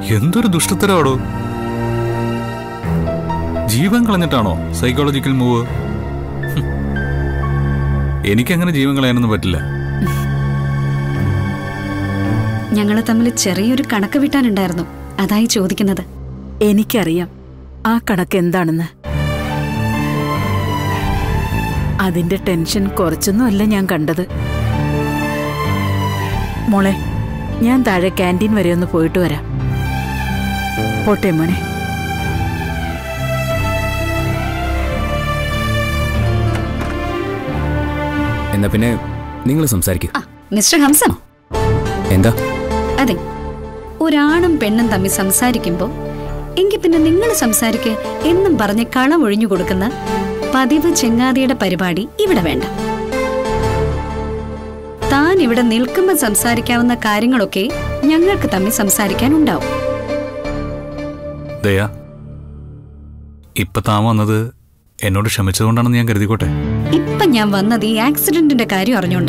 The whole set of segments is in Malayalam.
എന്തൊരു ദുഷ്ടത്തരാടോ ജീവൻ കളഞ്ഞിട്ടാണോ സൈക്കോളജിക്കൽ മൂവ് ഹും. എനിക്കങ്ങനെ ജീവൻ കളയാനൊന്നും പറ്റില്ല ഞങ്ങൾ തമ്മിൽ ചെറിയൊരു കണക്ക് വിട്ടാനുണ്ടായിരുന്നു അതായി ചോദിക്കുന്നത് എനിക്കറിയാം ആ കണക്ക് എന്താണെന്ന് അതിന്റെ ടെൻഷൻ കുറച്ചൊന്നുമല്ല ഞാൻ കണ്ടത് മോളെ ഞാൻ താഴെ ക്യാൻറ്റീൻ വരെ ഒന്ന് പോയിട്ട് വരാം പോട്ടെ മോനെ എന്നാ പിന്നെ നിങ്ങൾ സംസാരിക്കും ആ മിസ്റ്റർ ഹംസം എന്താ അതെ ഒരാണും പെണ്ണും തമ്മിൽ സംസാരിക്കുമ്പോൾ എങ്കിൽ പിന്നെ നിങ്ങൾ സംസാരിക്ക് എന്നും പറഞ്ഞ് കളം ഒഴിഞ്ഞു കൊടുക്കുന്ന പതിവ് ചെങ്ങാതിയുടെ പരിപാടി ഇവിടെ വേണ്ട താൻ ഇവിടെ നിൽക്കുമ്പോൾ സംസാരിക്കാവുന്ന കാര്യങ്ങളൊക്കെ ഞങ്ങൾക്ക് തമ്മിൽ സംസാരിക്കാൻ ഉണ്ടാവും ദയാ ഇപ്പൊ താൻ വന്നത് എന്നോട് ക്ഷമിച്ചതുകൊണ്ടാണെന്ന് ഞാൻ കരുതിക്കോട്ടെ ഇപ്പൊ ഞാൻ വന്നത് ഈ ആക്സിഡന്റിന്റെ കാര്യം അറിഞ്ഞോണ്ടാ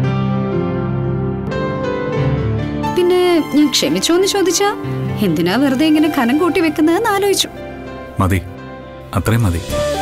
പിന്നെ ഞാൻ ക്ഷമിച്ചോന്ന് ചോദിച്ചാ എന്തിനാ വെറുതെ ഇങ്ങനെ കനം കൂട്ടി വെക്കുന്നതെന്ന് ആലോചിച്ചു മതി അത്രയും മതി